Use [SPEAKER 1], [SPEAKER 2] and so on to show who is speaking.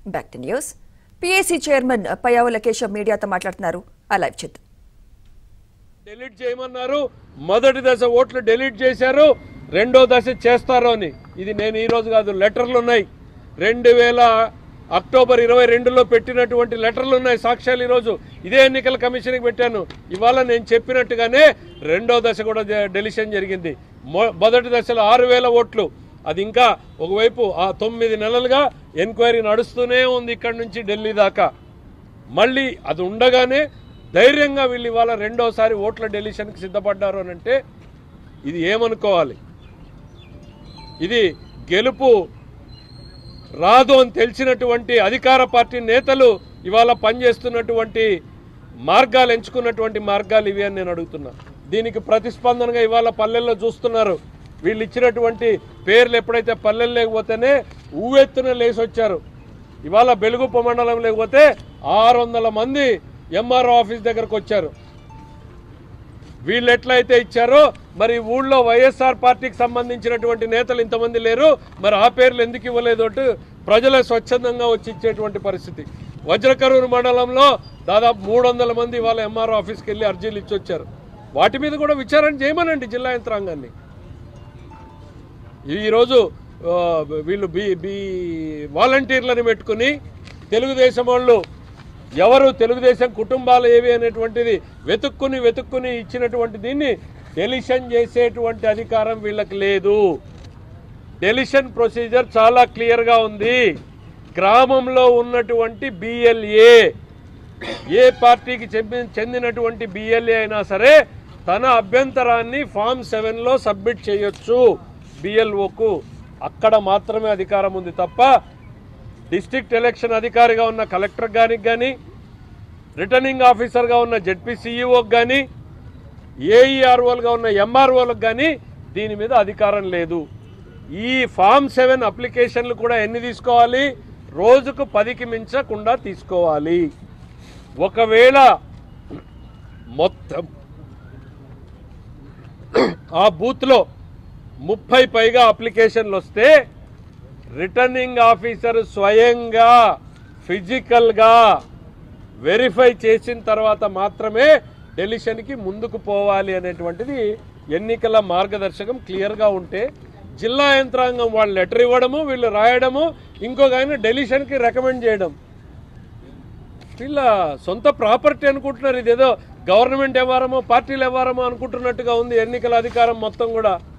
[SPEAKER 1] back to news PAC chairman Payyavula Keshav మీడియాతో మాట్లాడుతున్నారు ఆ లైవ్ చేద్దాం
[SPEAKER 2] డిలీట్ చేయమన్నారు మొదటి దశ ఓట్లు డిలీట్ చేశారు రెండో దశ చేస్తారు అని ఇది నేను ఈ రోజు కాదు లెటర్లు ఉన్నాయి రెండు వేల అక్టోబర్ ఇరవై రెండులో పెట్టినటువంటి లెటర్లు ఉన్నాయి సాక్ష్యాలు ఈరోజు ఇదే ఎన్నికల కమిషన్కి పెట్టాను ఇవాళ నేను చెప్పినట్టుగానే రెండో దశ కూడా జ- డెలిషన్ జరిగింది మొ- మొదటి దశలో ఆరు వేల ఓట్లు అది ఇంకా ఒకవైపు ఆ తొమ్మిది నెలలుగా ఎంక్వైరీ నడుస్తూనే ఉంది ఇక్కడి నుంచి ఢిల్లీ దాకా మళ్ళీ అది ఉండగానే ధైర్యంగా వీళ్ళు ఇవాళ రెండోసారి ఓట్ల డెలిషన్కి సిద్ధపడ్డారు అని అంటే ఇది ఏమనుకోవాలి ఇది గెలుపు రాదు అని తెలిసినటువంటి అధికార పార్టీ నేతలు ఇవాళ పనిచేస్తున్నటువంటి మార్గాలు ఎంచుకున్నటువంటి మార్గాలు ఇవి అని నేను అడుగుతున్నా దీనికి ప్రతిస్పందనగా ఇవాళ పల్లెల్లో చూస్తున్నారు వీళ్ళు ఇచ్చినటువంటి పేర్లు ఎప్పుడైతే పల్లెలు లేకపోతేనే ఊవెత్తున లేచి వచ్చారు ఇవాళ బెలుగుప్ప మండలం లేకపోతే ఆరు వందల మంది ఎంఆర్ఓ ఆఫీస్ దగ్గరకు వచ్చారు వీళ్ళు ఎట్లయితే ఇచ్చారో మరి ఊళ్ళో వైఎస్ఆర్ పార్టీకి సంబంధించినటువంటి నేతలు ఇంతమంది లేరు మరి ఆ పేర్లు ఎందుకు ఇవ్వలేదు అంటూ ప్రజలే స్వచ్ఛందంగా వచ్చి ఇచ్చేటువంటి పరిస్థితి వజ్రకరూరు మండలంలో దాదాపు మూడు వందల మంది వాళ్ళ ఎంఆర్ఓ ఆఫీస్కి వెళ్ళి అర్జీలు ఇచ్చొచ్చారు వాటి మీద కూడా విచారణ చేయమనండి జిల్లా యంత్రాంగాన్ని ఈరోజు ఆ, వీళ్ళు బీ బీ వాలంటీర్లను పెట్టుకుని తెలుగుదేశం వాళ్ళు ఎవరు తెలుగుదేశం కుటుంబాలు ఏవి అనేటువంటిది వెతుక్కుని వెతుక్కుని ఇచ్చినటువంటి దీన్ని డెలిషన్ చేసేటువంటి అధికారం వీళ్ళకి లేదు డెలిషన్ ప్రొసీజర్ చాలా క్లియర్గా ఉంది గ్రామంలో ఉన్నటువంటి బిఎల్ఏ ఏ పార్టీకి చెంది- చెందినటువంటి బిఎల్ఏ అయినా సరే తన అభ్యంతరాన్ని ఫామ్ సెవెన్లో సబ్మిట్ చేయొచ్చు బిఎల్ఓకు అక్కడ మాత్రమే అధికారం ఉంది తప్ప డిస్ట్రిక్ట్ ఎలక్షన్ అధికారిగా ఉన్న కలెక్టర్ గారికి కానీ రిటర్నింగ్ ఆఫీసర్గా ఉన్న జెడ్పీ సీఈఓకి కానీ ఏఈఆర్ఓలుగా ఉన్న ఎంఆర్ఓలకు కానీ దీని మీద అధికారం లేదు ఈ ఫామ్ సెవెన్ అప్లికేషన్లు కూడా ఎన్ని తీసుకోవాలి రోజుకు పదికి మించకుండా తీసుకోవాలి ఒకవేళ మొత్తం ఆ బూత్లో ముప్పై పైగా అప్లికేషన్లు వస్తే రిటర్నింగ్ ఆఫీసర్ స్వయంగా ఫిజికల్గా వెరిఫై చేసిన తర్వాత మాత్రమే డెలిషన్కి ముందుకు పోవాలి అనేటువంటిది ఎన్నికల మార్గదర్శకం క్లియర్గా ఉంటే జిల్లా యంత్రాంగం వాళ్ళు లెటర్ ఇవ్వడము వీళ్ళు రాయడము ఇంకొక ఆయన డెలిషన్కి రికమెండ్ చేయడం వీళ్ళ సొంత ప్రాపర్టీ అనుకుంటున్నారు ఇదేదో గవర్నమెంట్ వ్యవహారమో పార్టీల వ్యవహారమో అనుకుంటున్నట్టుగా ఉంది ఎన్నికల అధికారం మొత్తం కూడా